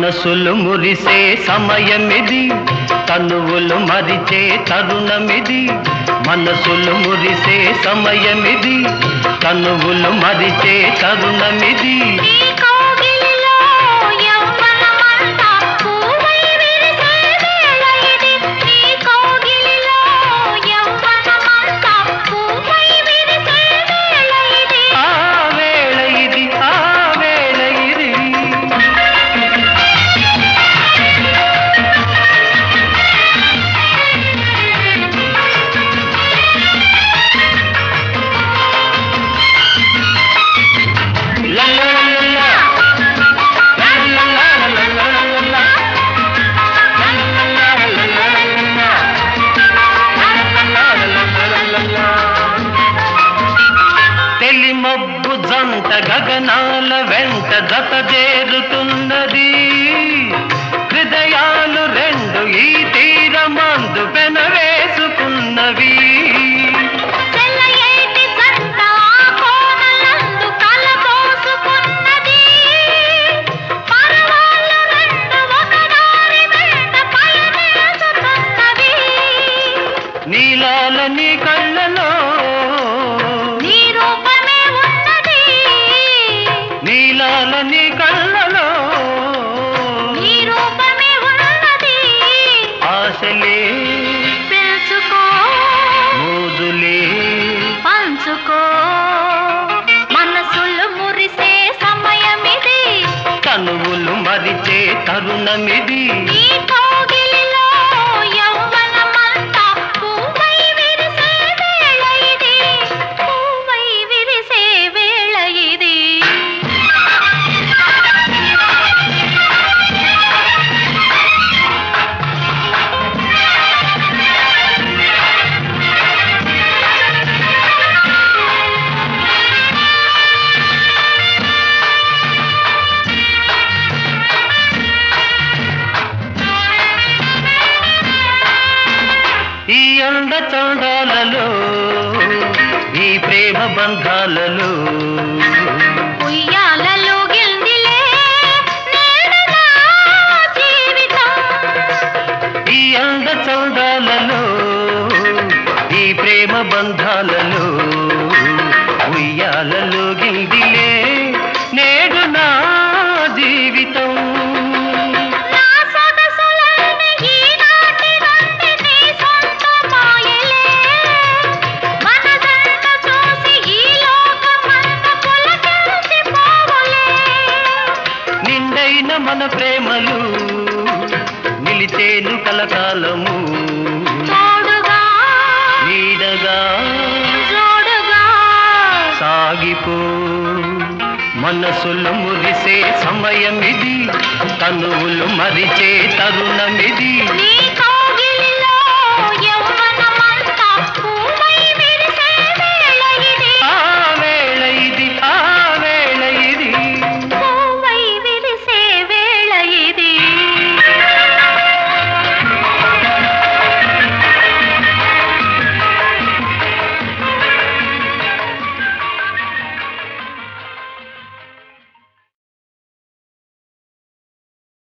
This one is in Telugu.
మనసులు మురిసే సమయమిది తనువులు మరిచే తరుణమిది మనసులు మురిసే సమయమిది తనువులు మరిచే తరుణమిది నీ కౌగిలిలో యవ్వనమంతా పూవై విరిసే వేళ ఇది. నీ కౌగిలిలో యవ్వనమంతా పూవై విరిసే వేళ ఇది. ఆ వేళ ఇది ఆ వేళ ఇది లా లా లా లా. లా లా లా లా లా లా లా లా. లా లా లా లా లా లా లా. లా లా లా లా లా లా లా. తెలి మబ్బు జంట గగనాల వెంట జత చేరుతున్నది హృదయాలు రెండు ఈ తీరమందు పెనవేసుకున్నవి సెలయేటి జంట ఆ కోనలందు కలబోసుకున్నది. పరవాళ్ళు రెండు ఒకదారి వెంట పయనించుతున్నవి. నీలాల నీ కళ్ళలో నీ రూపమే ఉన్నది నీలాల నీ కళ్ళలో నీ రూపమే ఉన్నది ఆశలే పిలుచుకో మోజులే పంచుకో మనసులు మురిసే సమయమిది తనువులు మరిచే తరుణమిది నీ కౌగిలిలో యవ్వనమంతా పూవై విరిసే వేళ ఇది పూవై విరిసే వేళ ఇది ఈ అండ చండాలలో ఈ ప్రేమ బంధాలలో ఉయ్యాలలో గిల్దిలే నేడనా జీవితం ఈ అండ చండాలలో ఈ ప్రేమ బంధాలలో ఉయ్యాలలో గిల్దిలే నేడు నా జీవితం నా సొగసులన్నీ ఈనాటి నుండి నీ సొంతమాయలే. మనదంత చూసి ఈ లోకమంతా పులకించిపోవులే. నిండైన మన ప్రేమలు నిలిచేను కలకాలము తోడుగా, నీడగా జోడుగా, సాగిపో మనసులు మురిసే సమయమిది తనువులు మరిచే తరుణమిది నీ